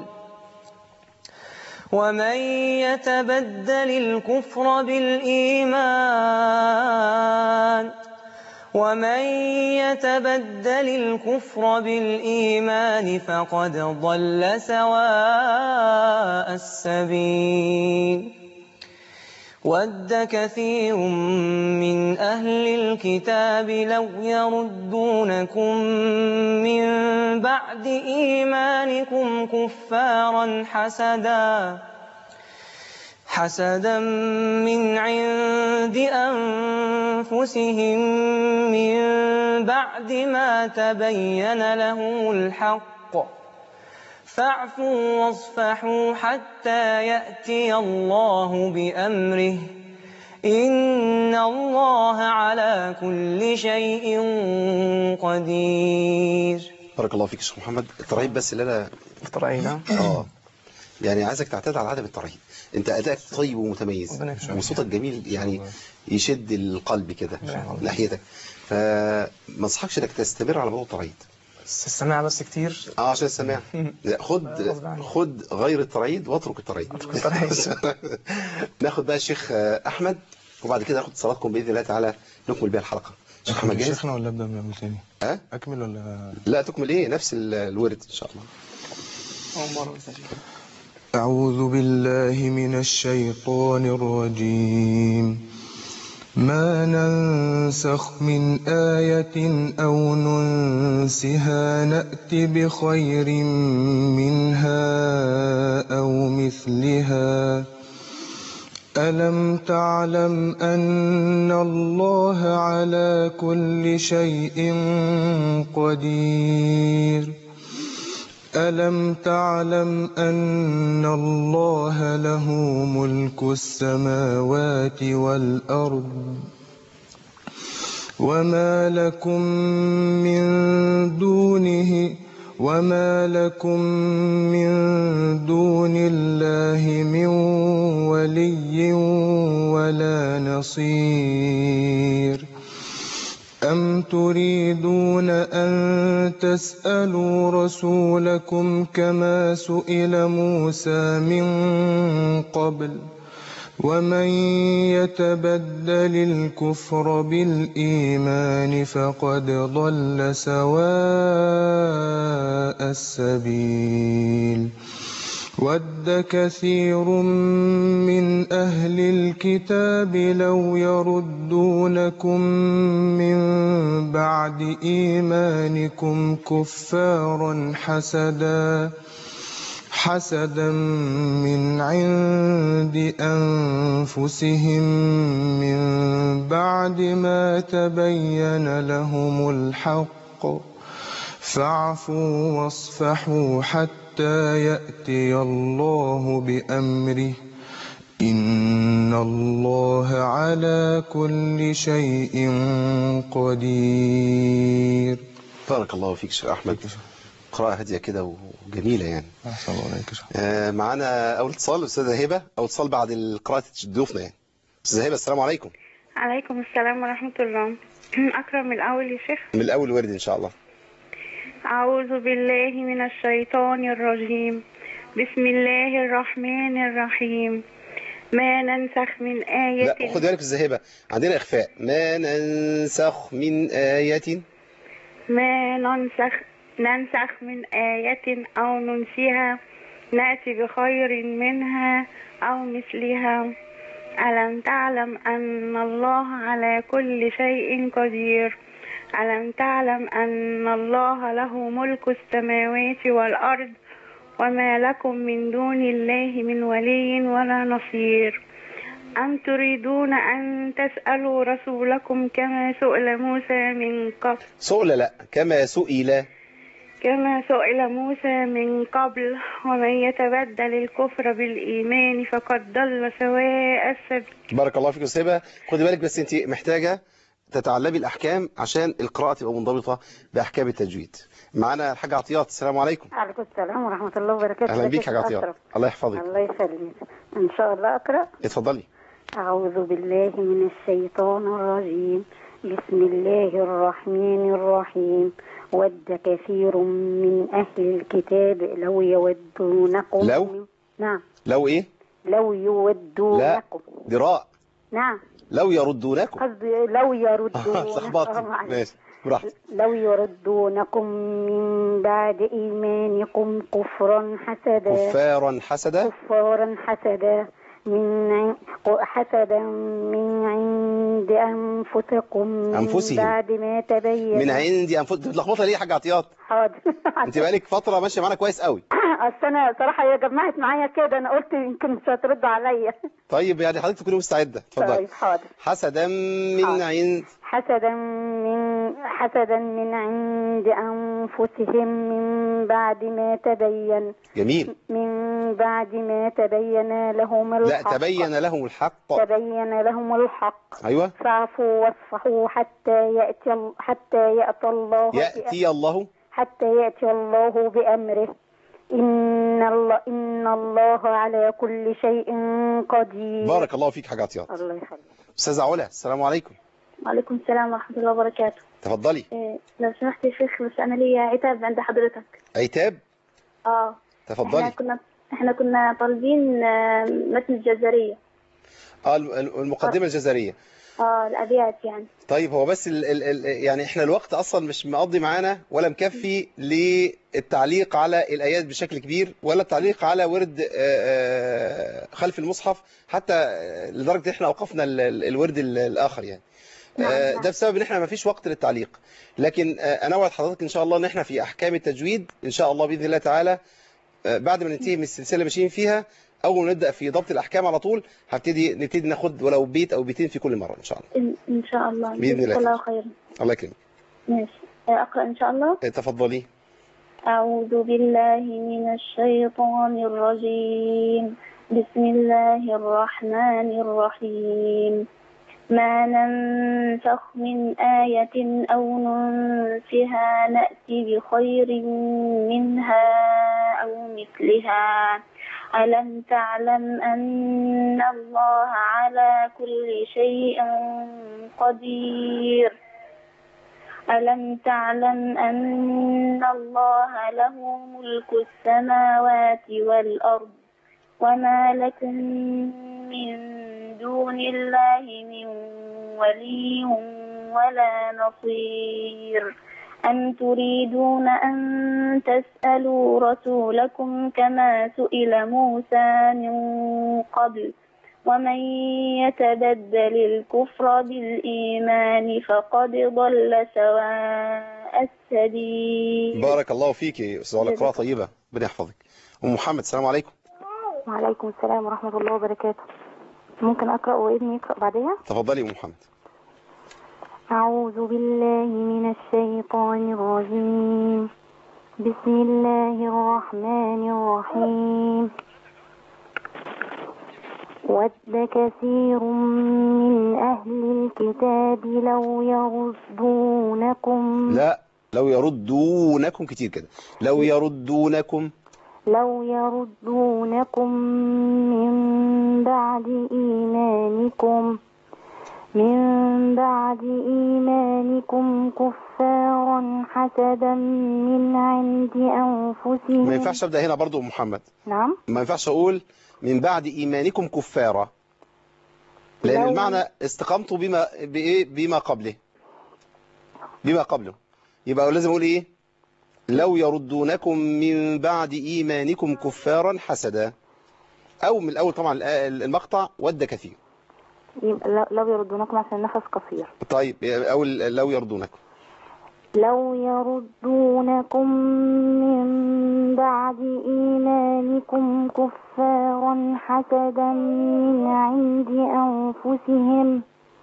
ومن يتبدل الكفر بالإيمان ومن يتبدل الكفر بالإيمان فقد ضل سواء السبيل ود كثير من أهل الكتاب لو يردونكم من بعد إيمانكم كفارا حسدا حسدا من عند أنفسهم من بعد ما تبين لهم الحق فاعفوا واصفحوا حتى يأتي الله بأمره إن الله على كل شيء قدير بارك الله فيك يا شيخ محمد الترهيب بس اللي انا الترعيد ها؟ اه يعني عايزك تعتاد على عدم الترهيب انت ادائك طيب ومتميز ربنا يكرمك. وصوتك جميل يعني يشد القلب كده يخليك. ناحيتك فما انصحكش انك تستمر على موضوع الترهيب بس السماع بس كتير اه عشان السماع لا خد غصب عنك. خد غير الترعيد واترك الترعيد الترعيد. ناخد بقى الشيخ آه، احمد وبعد كده ناخد صلاتكم باذن الله تعالى نكمل بيها الحلقه شيخ احمد جاهز شيخنا ولا ابدا من تاني ها اكمل ولا لا تكمل ايه نفس ال- الورد ان شاء الله أول مرة بس يا شيخ. أعوذ بالله من الشيطان الرجيم ما ننسخ من آية أو ننسها نأت بخير منها أو مثلها ألم تعلم أن الله على كل شيء قدير ألم تعلم أن الله له ملك السماوات والأرض وما لكم من دونه وما لكم من دون الله من ولي ولا نصير أم تريدون أن تسألوا رسولكم كما سئل موسى من قبل ومن يتبدل الكفر بالإيمان فقد ضل سواء السبيل ود كثير من أهل الكتاب لو يردونكم من بعد إيمانكم كفارا حسدا حسدا من عند أنفسهم من بعد ما تبين لهم الحق فاعفوا واصفحوا حتى يأتي الله بأمره إن الله على كل شيء قدير بارك الله فيك شيخ احمد قراءة هادية كده وجميلة يعني أحسن الله عليك يا شيخ. آه، معانا اول اتصال استاذة هبة او اتصال بعد قراءة ضيوفنا يعني استاذة هبة السلام عليكم عليكم السلام ورحمة الله أكرم الأول يا شيخ من الاول ورد ان شاء الله أعوذ بالله من الشيطان الرجيم بسم الله الرحمن الرحيم ما ننسخ من آية لا خد بالك الذهبة عندنا إخفاء ما ننسخ من آية ما ننسخ ننسخ من آية أو ننسها نأتي بخير منها أو مثلها ألم تعلم أن الله على كل شيء قدير ألم تعلم أن الله له ملك السماوات والأرض وما لكم من دون الله من ولي ولا نصير أم تريدون أن تسألوا رسولكم كما سئل موسى من قبل سؤل لا كما سئل كما سئل موسى من قبل ومن يتبدل الكفر بالإيمان فقد ضل سواء السبيل بارك الله فيك يا أستاذ هبة خدي بالك بس أنت محتاجة تتعلمي الأحكام عشان القراءة تبقى منضبطة بأحكام التجويد معانا الحاج عطيات السلام عليكم عليكم السلام ورحمة الله وبركاته أهلا بيك حاج عطيات أشرف. الله يحفظك الله يسلمك إن شاء الله أقرأ اتفضلي أعوذ بالله من الشيطان الرجيم بسم الله الرحمن الرحيم ود كثير من أهل الكتاب لو يودونكم لو؟ نعم لو إيه لو لا يودونكم دي راء نعم لو يردونكم قصدي لو يردون اتلخبطت آه، معلش. ماشي براحتك لو يردونكم من بعد إيمانكم كفرا حسدا كفارا حسدا كفارا حسدا من عن- حسدا من عند أنفسكم من أنفسهم. بعد ما تبين من عندي أنفس بتلخبطها ليه يا حاج عطيات حاضر أنت بقالك فترة ماشية معانا كويس قوي اصل انا صراحه هي جمعت معايا كده انا قلت يمكن مش هترد عليا طيب يعني حضرتك تكوني مستعدة اتفضلي طيب حاضر حسدا من حاضر. عند حسدا من حسدا من عند انفسهم من بعد ما تبين جميل من بعد ما تبين لهم لا الحق تبين لهم الحق تبين لهم الحق أيوة فاعفوا واصفحوا حتى يأتي ال- حتى يأتي الله يأتي الله حتى يأتي الله بأمره إن الله إن الله على كل شيء قدير بارك الله فيك حاج عطيات الله يخليك أستاذة علا السلام عليكم وعليكم السلام ورحمة الله وبركاته تفضلي إيه لو سمحت يا شيخ بس أنا ليا عتاب عند حضرتك عتاب اه احنا تفضلي كنا احنا كنا طالبين آه، متن الجزرية اه الم- المقدمة الجزرية اه الأبيات يعني طيب هو بس ال ال ال يعني احنا الوقت اصلا مش مقضي معانا ولا مكفي للتعليق على الايات بشكل كبير ولا التعليق على ورد آه، آه، خلف المصحف حتى آه، لدرجة احنا اوقفنا ال- ال- الورد ال- الاخر يعني آه، ده بسبب ان احنا ما فيش وقت للتعليق لكن آه، انا اوعد حضرتك ان شاء الله ان احنا في احكام التجويد ان شاء الله باذن الله تعالى آه، بعد ما ننتهي من السلسله اللي ماشيين فيها اول ما نبدا في ضبط الاحكام على طول هبتدي نبتدي ناخد ولو بيت او بيتين في كل مره ان شاء الله إن, إن شاء الله بإذن الله. جزاك الله خيرا الله يكرمك ماشي آه، أقرأ إن شاء الله آه، تفضلي أعوذ بالله من الشيطان الرجيم بسم الله الرحمن الرحيم ما ننسخ من آية أو ننسها نأتي بخير منها أو مثلها ألم تعلم أن الله على كل شيء قدير ألم تعلم أن الله له ملك السماوات والأرض وما لكم من دون الله من ولي ولا نصير أم تريدون أن تسألوا رسولكم كما سئل موسى من قبل ومن يتبدل الكفر بالإيمان فقد ضل سواء السبيل بارك الله فيك يا استاذ علا قراءة طيبة ربنا يحفظك ام محمد السلام عليكم وعليكم السلام ورحمة الله وبركاته ممكن أقرأ وابني يقرأ بعدها تفضلي يا ام محمد أعوذ بالله من الشيطان الرجيم بسم الله الرحمن الرحيم ود كثير من أهل الكتاب لو يردونكم لا لو يردونكم كتير كده لو يردونكم لو يردونكم من بعد إيمانكم من بعد إيمانكم كفارا كفارا حسدا من عند أنفسهم ما ينفعش ابدا هنا برضو أم محمد نعم ما ينفعش اقول من بعد ايمانكم كفارا لان لو- المعنى استقامته بما بايه بما قبله بما قبله يبقى لازم اقول ايه لو يردونكم من بعد ايمانكم كفارا حسدا او من الاول طبعا الآ- المقطع ود كثير يبقى لو- لو يردونكم عشان النفس قصير طيب او لو يردونكم لو يردونكم من بعد إيمانكم كفارا حسدا من عند أنفسهم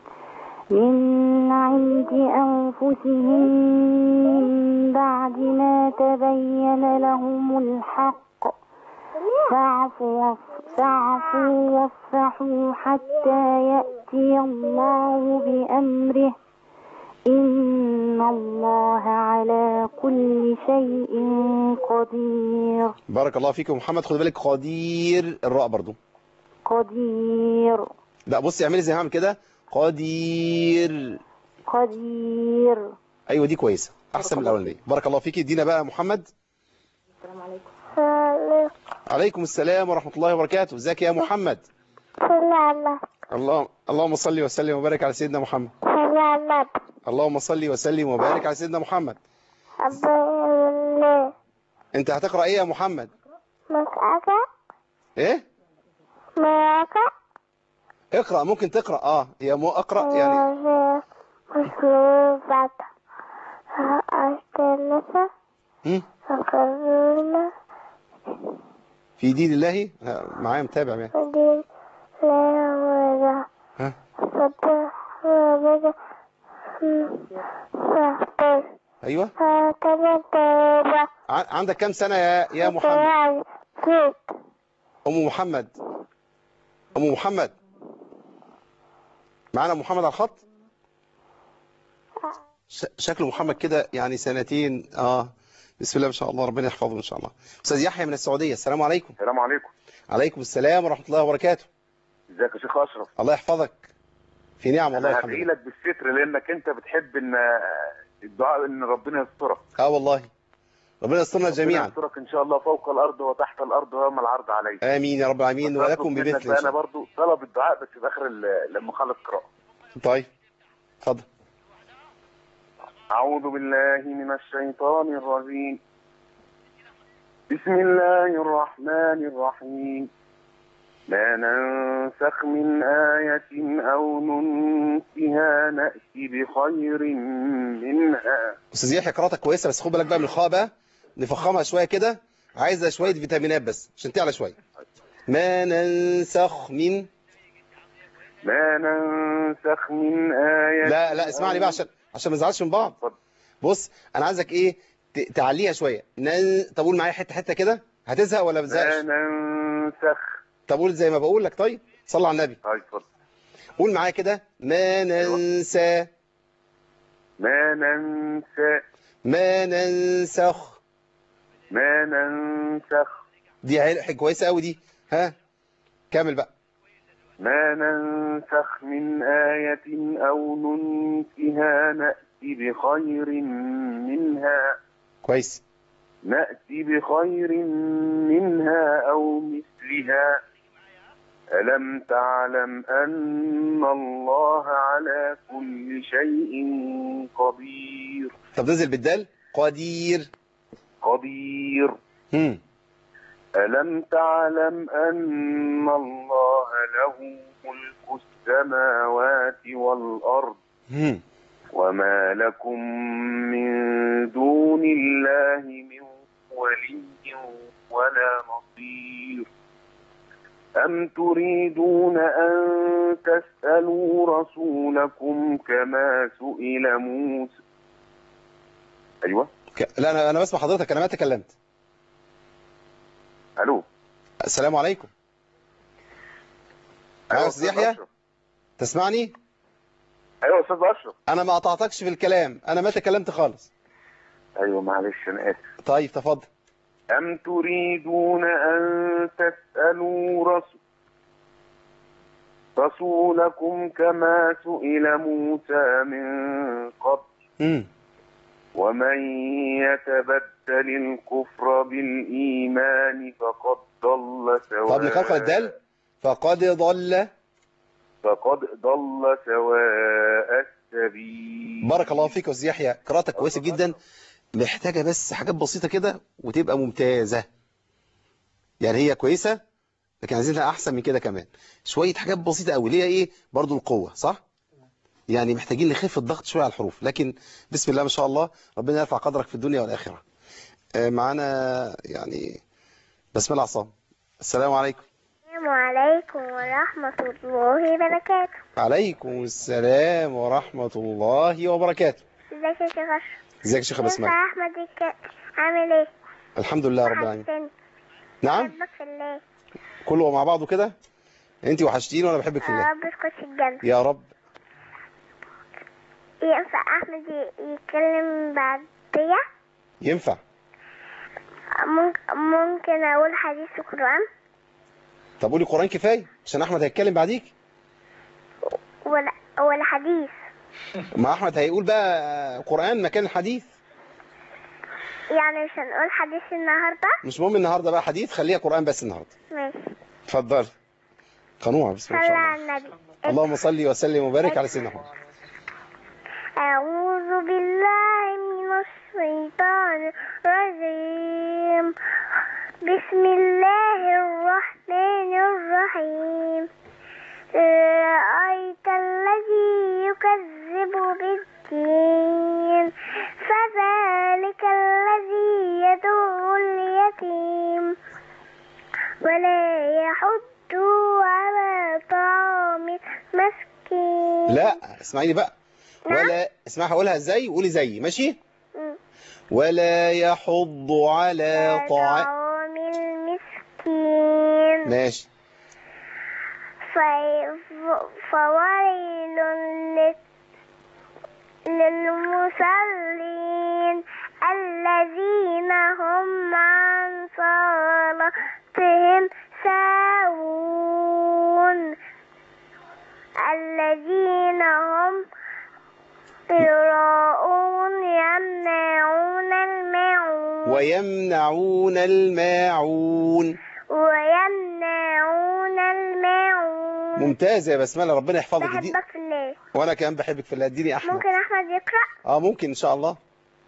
من عند أنفسهم من بعد ما تبين لهم الحق فاعفوا فاعفوا واصفحوا حتى يأتي الله بأمره إن الله على كل شيء قدير بارك الله فيكم محمد خد بالك قدير الراء برضو قدير لا بصي اعملي زي ما هعمل كده قدير قدير ايوه دي كويسه احسن من الاولانيه بارك الله فيكي ادينا بقى محمد السلام عليكم عليكم السلام ورحمه الله وبركاته ازيك يا محمد صلى على الله اللهم صل وسلم وبارك على سيدنا محمد صلى على اللهم صل وسلم وبارك على سيدنا محمد الله انت هتقرا ايه يا محمد مسألة ايه معك اقرا ممكن تقرا اه هي مو اقرا يعني مصروفة أستلفة هم؟ فقرنا في دين الله ها، معايا متابع معايا ودين لا ولا ها فتح وبدا فاحتر ايوه هكذا توبة ع- عندك كام سنه يا يا محمد فيك ام محمد ام محمد معانا محمد على الخط ش- شكله محمد كده يعني سنتين اه بسم الله ما شاء الله ربنا يحفظه ان شاء الله استاذ يحيى من السعوديه السلام عليكم السلام عليكم عليكم السلام ورحمه الله وبركاته ازيك يا شيخ اشرف الله يحفظك في نعم والله انا الحمد هدعي لله لك بالستر لانك انت بتحب ان الدعاء ان ربنا يسترك اه والله ربنا يسترنا ربنا جميعا يسترك ان شاء الله فوق الارض وتحت الارض وما العرض عليه امين يا رب العالمين بس ولكم أطلب منك بمثل ان بقى شاء انا الله برضو طلب الدعاء بس في اخر ال- لما اخلص قراءه طيب اتفضل أعوذ بالله من الشيطان الرجيم بسم الله الرحمن الرحيم ما ننسخ من آية أو ننسها نأتي بخير منها استاذ يحيى قراءتك كويسه بس خد بالك بقى من الخاء بقى نفخمها شويه كده عايزه شويه فيتامينات بس عشان تعلى شويه ما ننسخ من ما ننسخ من آية لا لا اسمعني بقى عشان عشان ما نزعلش من بعض بص انا عايزك ايه ت- تعليها شويه نن... طب قول معايا حته حته كده هتزهق ولا ما ما بتزهقش ننسخ طب قول زي ما بقول لك طيب صلى على النبي طيب اتفضل قول معايا كده ما ننسى ما ننسى ما ننسخ ما ننسخ دي عيل- كويسه قوي دي ها كمل بقى ما ننسخ من آية أو ننسها نأتي بخير منها كويس نأتي بخير منها أو مثلها ألم تعلم أن الله على كل شيء قدير طب ننزل بالدال قدير قدير هم. ألم تعلم أن الله له ملك السماوات والأرض هم. وما لكم من دون الله من ولي ولا نصير أم تريدون أن تسألوا رسولكم كما سئل موسى أيوة ك- لا انا انا بسمع حضرتك انا ما تكلمت ألو السلام عليكم أيوة يا استاذ يحيى تسمعني أيوة أستاذ أشرف انا ما قطعتكش في الكلام انا ما تكلمت خالص أيوة معلش أنا آسف طيب تفضل أم تريدون أن تسألوا رسول رسولكم كما سئل موسى من قبل امم ومن يتبدل الكفر بالإيمان فقد ضل سواء طب نقلقل الدال فقد ضل فقد ضل سواء السبيل بارك الله فيك يا استاذ يحيى قراءتك كويسه جدا محتاجه بس حاجات بسيطه كده وتبقى ممتازه يعني هي كويسه لكن عايزينها احسن من كده كمان شويه حاجات بسيطه قوي ليها ايه برضو القوه صح يعني محتاجين نخف الضغط شويه على الحروف لكن بسم الله ما شاء الله ربنا يرفع قدرك في الدنيا والاخره آه، معانا يعني بسم عصام السلام عليكم السلام عليكم ورحمة الله وبركاته عليكم السلام ورحمه الله وبركاته ازيك يا شيخ أشرف ازيك يا شيخه بسمه كيف أحمد الك- عامل ايه؟ الحمد لله رب العالمين وحشتني نعم بحبك في الله كله مع بعضه كده انت وحشتيني وانا بحبك في يا الله رب تخش الجنة يا رب ينفع أحمد ي- يتكلم بعدية؟ ينفع ممكن, ممكن أقول حديث القرآن طب قولي قرآن كفايه عشان احمد هيتكلم بعديك ولا ولا حديث ما احمد هيقول بقى قرآن مكان الحديث يعني مش هنقول حديث النهاردة مش مهم النهارده بقى حديث خليها قرآن بس النهارده ماشي اتفضل قنوعه بسم الله صلى ما شاء الله على النبي اللهم صل وسلم وبارك على سيدنا محمد أعوذ بالله من الشيطان الرجيم بسم الله الرحمن الرحيم رأيت الذي يكذب بالدين فذلك الذي يدعو اليتيم ولا يحض على طعام المسكين لا اسمعيني بقى ولا اسمعي هقولها ازاي قولي زيي ماشي مم. ولا يحض على طعام طعام المسكين ماشي في- فويل لل- للمصلين الذين هم عن صلاتهم ساهون الذين هم يراءون يمنعون الماعون ويمنعون الماعون ويمنعون الماعون ممتازة يا بسملة ربنا يحفظك دي بحبك في الله وانا كمان بحبك في الله اديني احمد ممكن احمد يقرا اه ممكن ان شاء الله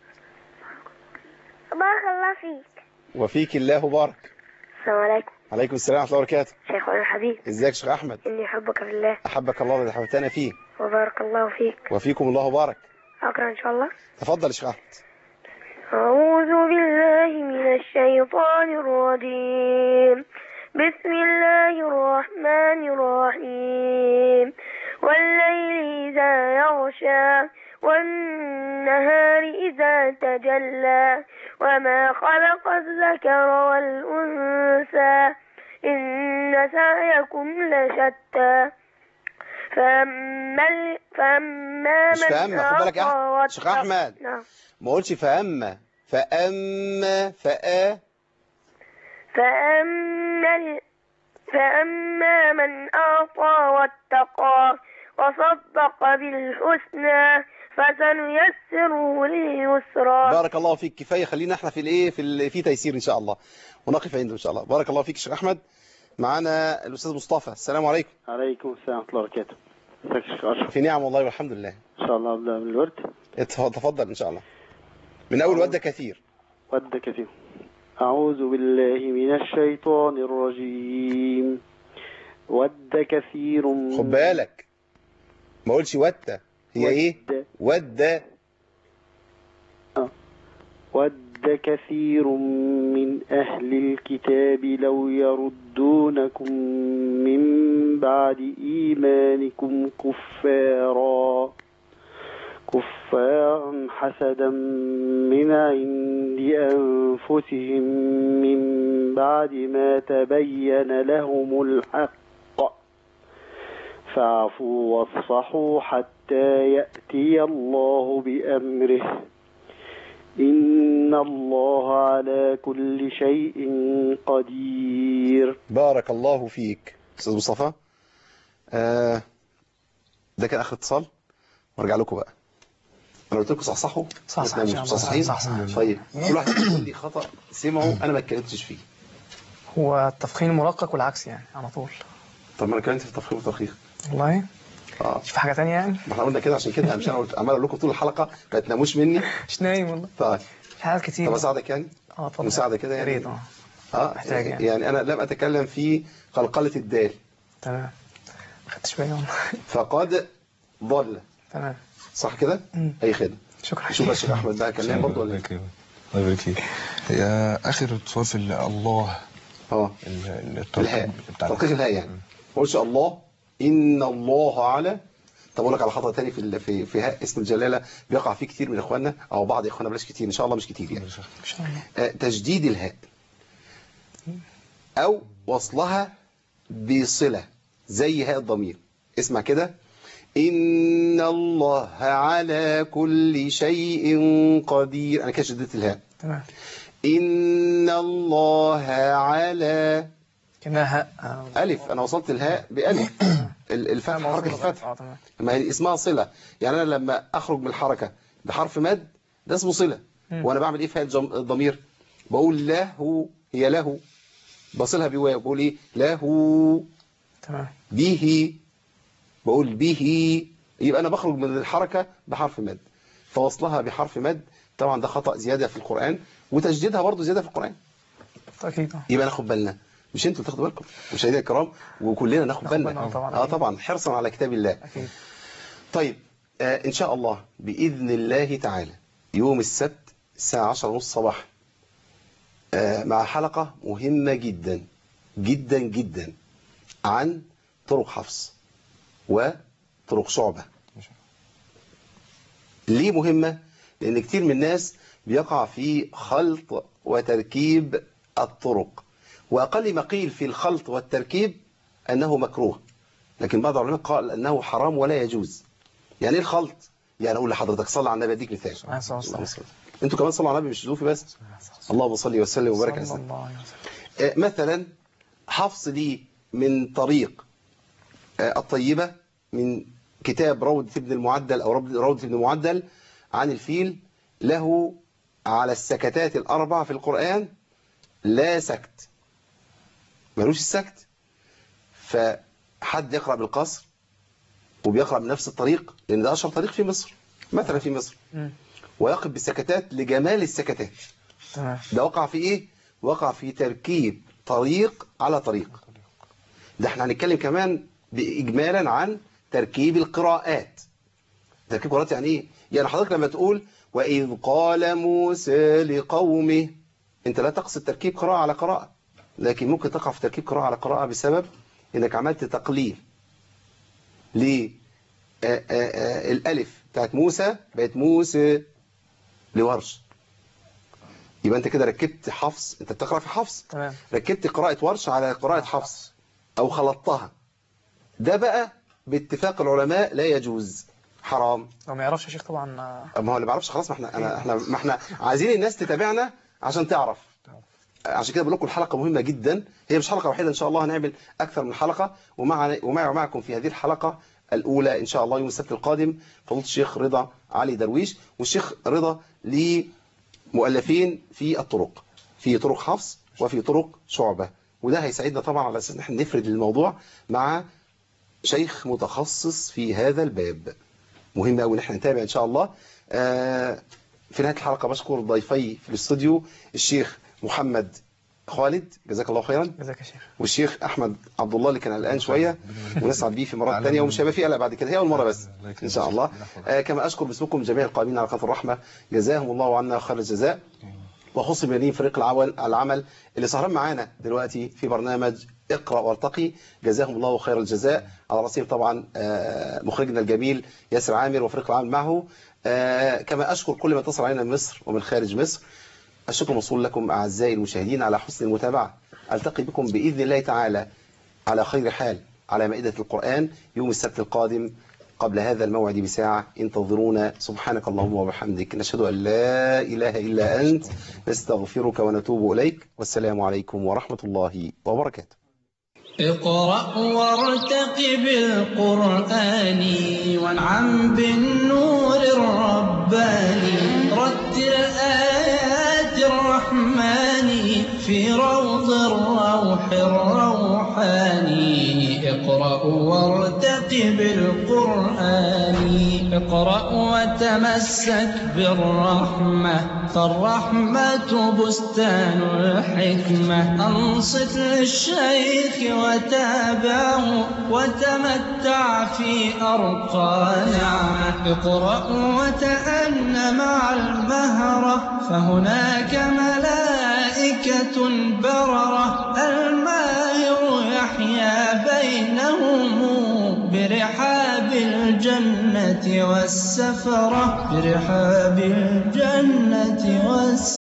بارك الله فيك وفيك الله بارك السلام عليكم عليكم السلام ورحمه الله وبركاته شيخنا الحبيب ازيك يا شيخ احمد إني أحبك في الله احبك الله الذي حببتنا فيه وبارك الله فيك وفيكم الله بارك أقرأ إن شاء الله تفضل يا شيخ احمد أعوذ بالله من الشيطان الرجيم بسم الله الرحمن الرحيم والليل إذا يغشى والنهار إذا تجلى وما خلق الذكر والأنثى إن سعيكم لشتى فأما ال- فأما مش من فاهمة خد بالك يا أعطى أحمد شيخ احمد نعم ما قلتش فاما فاما فا فأما ال- فأما من أعطى واتقى وصدق بالحسنى فسنيسره لليسرى بارك الله فيك كفايه خلينا احنا في الايه في ال- في تيسير ان شاء الله ونقف عنده ان شاء الله بارك الله فيك يا شيخ احمد معانا الاستاذ مصطفى السلام عليكم عليكم السلام ورحمة الله وبركاته ازيك يا شيخ أشرف في نعم والله والحمد لله إن شاء الله أبدأ من الورد اتفضل تفضل ان شاء الله من اول وده كثير ود كثير أعوذ بالله من الشيطان الرجيم ود كثير خد بالك ما اقولش وده هي ايه وده ود كثير من أهل الكتاب لو يردونكم من بعد إيمانكم كفارا كفارا حسدا من عند أنفسهم من بعد ما تبين لهم الحق فاعفوا واصفحوا حتى يأتي الله بأمره إن الله على كل شيء قدير بارك الله فيك استاذ مصطفى آه ده كان اخر اتصال وارجع لكم بقى انا قلت لكم صحصحوا صح، صح، ما إن تناموش. شاء الله. صحصحين صح، صح. طيب كل واحد يقول لي خطأ سمعه انا ما اتكلمتش فيه هو التفخيم المرقق والعكس يعني على طول طب ما انا اتكلمت في التفخيم والترخيص والله اه في حاجة تانية يعني ما احنا قلنا كده عشان كده مش انا قلت عمال اقول لكم طول الحلقه ما تناموش مني مش نايم والله طيب في حاجات كتير طب اساعدك يعني اه طبعا مساعده كده يا يعني ريت اه اه محتاج يعني. يعني انا لم اتكلم في قلقله الدال تمام ما خدتش بالي والله فقد ضل تمام صح كده مم. اي خدمه شكرا شوف يا شيخ احمد بقى كلام برضه ولا إيه؟ الله يبارك فيك هي اخر اتصال في ال- الله اه ال- ال- الهاء الترقيق بتاع ترقيق الهاء يعني ما قلتش الله ان الله على طب اقول لك على خطأ تاني في ال- في في هاء اسم الجلاله بيقع فيه كتير من اخواننا او بعض اخواننا بلاش كتير ان شاء الله مش كتير يعني ان شاء الله آه، تجديد الهاء او وصلها بصله زي هاء الضمير اسمع كده ان الله على كل شيء قدير انا كده شديت الهاء تمام ان الله على كأنها هاء آه، ألف أنا وصلت الهاء بألف ال- الفتح موصولة حركة بألف. الفتح اه تمام ما هي اسمها صلة يعني أنا لما أخرج من الحركة بحرف مد ده اسمه صلة مم. وأنا بعمل إيه في هاء الجم- الضمير بقول له هي له بصلها بواو بقول إيه له تمام به بقول به يبقى أنا بخرج من الحركة بحرف مد فوصلها بحرف مد طبعا ده خطأ زيادة في القرآن وتجديدها برضه زيادة في القرآن أكيد اه يبقى ناخد بالنا مش انتوا تاخدوا بالكم مشاهدينا الكرام وكلنا ناخد ناخد بالنا بالنا طبعاً. اه طبعا حرصا على كتاب الله أكيد طيب آه ان شاء الله باذن الله تعالى يوم السبت الساعه 10 ونص صباحا آه مع حلقه مهمه جدا جدا جدا عن طرق حفص وطرق شعبه ليه مهمه لان كتير من الناس بيقع في خلط وتركيب الطرق وأقل ما قيل في الخلط والتركيب أنه مكروه لكن بعض العلماء قال أنه حرام ولا يجوز يعني إيه الخلط؟ يعني أقول لحضرتك صلى على النبي أديك مثال عليه الصلاة والسلام. اللهم صل. أنتوا كمان صلوا على النبي مش ذوفي بس اللهم صل وسلم وبارك على صلى سيدنا. الله عليه وسلم آه، مثلا حفص لي من طريق آه، الطيبة من كتاب روضة ابن المعدل أو روضة روضة ابن المعدل عن الفيل له على السكتات الأربع في القرآن لا سكت ملوش السكت فحد يقرأ بالقصر وبيقرأ بنفس الطريق لأن ده أشهر طريق في مصر مثلا في مصر مم. ويقف بالسكتات لجمال السكتات تمام ده وقع في ايه وقع في تركيب طريق على طريق ده احنا هنتكلم كمان باجمالا عن تركيب القراءات تركيب قراءات يعني ايه يعني حضرتك لما تقول واذ قال موسى لقومه انت لا تقصد تركيب قراءه على قراءه لكن ممكن تقع في تركيب قراءه على قراءه بسبب انك عملت تقليل ليه آه، آه، آه، الالف بتاعت موسى بقت موسى لورش يبقى انت كده ركبت حفص انت بتقرا في حفص تمام ركبت قراءة ورش على قراءة حفص او خلطتها ده بقى باتفاق العلماء لا يجوز حرام لو ما يعرفش يا شيخ طبعا آه، ما هو اللي ما يعرفش خلاص ما احنا أنا احنا ما احنا عايزين الناس تتابعنا عشان تعرف عشان كده بقول لكم الحلقه مهمه جدا هي مش حلقه وحيده ان شاء الله هنعمل اكثر من حلقه ومع ومع ومعكم في هذه الحلقه الاولى ان شاء الله يوم السبت القادم فضيله الشيخ رضا علي درويش والشيخ رضا لمؤلفين في الطرق في طرق حفص وفي طرق شعبه وده هيساعدنا طبعا على اساس ان احنا نفرد الموضوع مع شيخ متخصص في هذا الباب مهم قوي ان احنا نتابع ان شاء الله آه، في نهايه الحلقه بشكر ضيفي في الاستوديو الشيخ محمد خالد جزاك الله خيرا جزاك يا شيخ والشيخ احمد عبد الله اللي كان قلقان شويه ونسعد بيه في مرات ثانيه ومش هيبقى فيه قلق بعد كده هي اول مره بس ان شاء الله آه، كما اشكر باسمكم جميع القائمين على قناه الرحمه جزاهم الله عنا خير الجزاء وخص بيانين فريق العمل العمل اللي سهران معانا دلوقتي في برنامج اقرأ وارتقي جزاهم الله خير الجزاء على رأسهم طبعا آه، مخرجنا الجميل ياسر عامر وفريق العمل معه آه، كما أشكر كل من اتصل علينا من مصر ومن خارج مصر الشكر موصول لكم أعزائي المشاهدين على حسن المتابعة ألتقي بكم بإذن الله تعالى على خير حال على مائدة القرآن يوم السبت القادم قبل هذا الموعد بساعة انتظرونا سبحانك اللهم وبحمدك نشهد أن لا إله إلا أنت نستغفرك ونتوب إليك والسلام عليكم ورحمة الله وبركاته اقرأ وارتقب القرآن وانعم بالنور الرباني رباني رتل آيات الرحمن في روض الروح الروحاني اقرأ وارتقب القرآن اقرأ وتمسك بالرحمة فالرحمة بستان الحكمة أنصت للشيخ وتابعه وتمتع في أرقى نعمة اقرأ وتأن مع المهرة فهناك ملائكة بررة الماهر يحيا بينهم برحاب الجنة والسفرة برحاب الجنة والسفرة